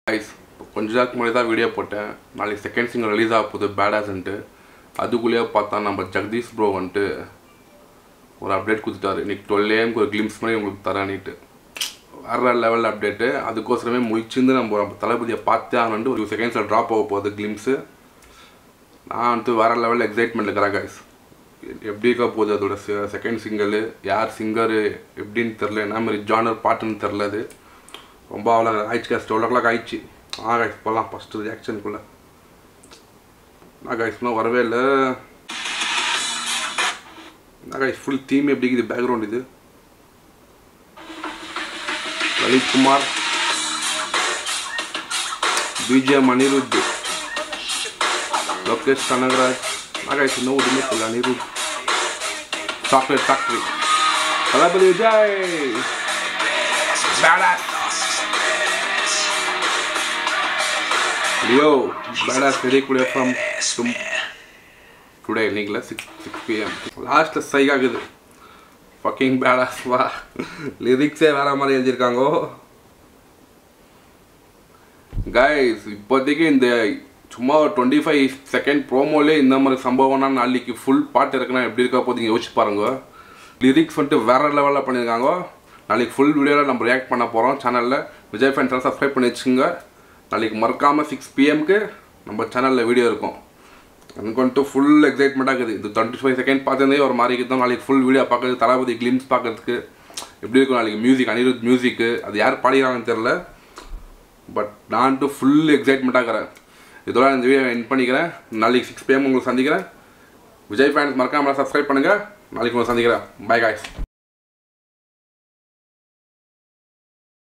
Guys கொஞ்ச நேரத்துக்கு முன்னாடி தான் வீடியோ போட்டேன் நாளைக்கு செகண்ட் சிங்கர் ரிலீஸ் ஆக போகுது பேடாஸ்ன்ட்டு அதுக்குள்ளேயே பார்த்தா நம்ம ஜெகதீஷ் ப்ரோ வந்துட்டு ஒரு அப்டேட் கொடுத்துட்டாரு இன்னைக்கு டுவெல் ஏஎம்க்கு ஒரு கிளிம்ஸ் மாதிரி உங்களுக்கு தரானிட்டு வேற லெவல் அப்டேட்டு அதுக்கோசரமே முழிச்சிருந்து நம்ம நம்ம தளபதியை பார்த்தே ஆகணுன்ட்டு ஒரு செகண்ட்ஸில் ட்ராப் ஆக போகுது கிளிம்ஸு நான் வந்து வேற லெவல் எக்ஸைட்மெண்ட் இருக்கிறேன் கைஸ் எப்படி இருக்க போகுது அதோட செகண்ட் சிங்கிள் யார் சிங்கரு எப்படின்னு தெரில என்ன மாதிரி ஜானர் பாட்டுன்னு தெரில அது ரொம்ப அவ்வளோ ஆயிடுச்சு கைஸ் டுவெல் ஓ கிளாக் ஆயிடுச்சு ஆ கைஸ் போகலாம் ஃபஸ்ட்டு ரியாக்ஷனுக்குள்ளே நான் கைஸ் இன்னும் வரவே இல்லை நான் கைஸ் ஃபுல் தீம் எப்படி இருக்குது பேக்ரவுண்ட் இது லலித் குமார் பிஜிஎம் அனிருத் லோகேஷ் கனகராஜ் நான் கைஸ் இன்னும் ஒன்றுமே தெரியல Anirudh chocolate factory Thalapathy Vijay Badass. Leo, badass very good from tom- today இன்னைக்குல சிக்ஸ் சிக்ஸ் பிஎம் லாஸ்ட்டில் சைக் ஆகுது ஃபக்கிங் பேடாஸ் வா லிரிக்ஸே வேற மாதிரி எழுதியிருக்காங்கோ கைஸ் இப்போதைக்கு இந்த சும்மா டுவெண்ட்டி ஃபைவ் செகண்ட் ப்ரோமோலே இந்த மாதிரி சம்பவம்னா நாளைக்கு ஃபுல் பாட்டு இருக்குன்னா எப்படி இருக்கா போது யோசிச்சு பாருங்க லிரிக்ஸ் வந்துட்டு வேற லெவலில் பண்ணியிருக்காங்க நாளைக்கு ஃபுல் வீடியோவில் நம்ம ரியாக்ட் பண்ண போகிறோம் சேனலில் விஜய் ஃபேன் சேனல் சப்ஸ்கிரைப் பண்ணி வச்சுக்கோங்க நாளைக்கு மறக்காமல் சிக்ஸ் பிஎம்க்கு நம்ம சேனலில் வீடியோ இருக்கும் எனக்கு வந்துட்டு ஃபுல் எக்ஸைட்மெண்ட்டாக இருக்குது இது டுவெண்ட்டி ஃபைவ் செகண்ட் பார்த்துருந்தே ஒரு மாதிரி இருக்குது நாளைக்கு ஃபுல் வீடியோ பார்க்கறது தளபதி கிளிம்ஸ் பார்க்கறதுக்கு எப்படி இருக்கும் நாளைக்கு மியூசிக் அனிருத் மியூசிக்கு அது யார் பாடிக்கிறாங்கன்னு தெரில பட் நான் ஃபுல் எக்ஸைட்மெண்ட்டாக இருக்கிறேன் இதோட இந்த வீடியோ என் பண்ணிக்கிறேன் நாளைக்கு சிக்ஸ் பிஎம் உங்களுக்கு சந்திக்கிறேன் விஜய் ஃபேன்ஸ் மறக்காமல் சப்ஸ்கிரைப் பண்ணுங்கள் நாளைக்கு உங்களை சந்திக்கிறேன் பை காய்ஸ்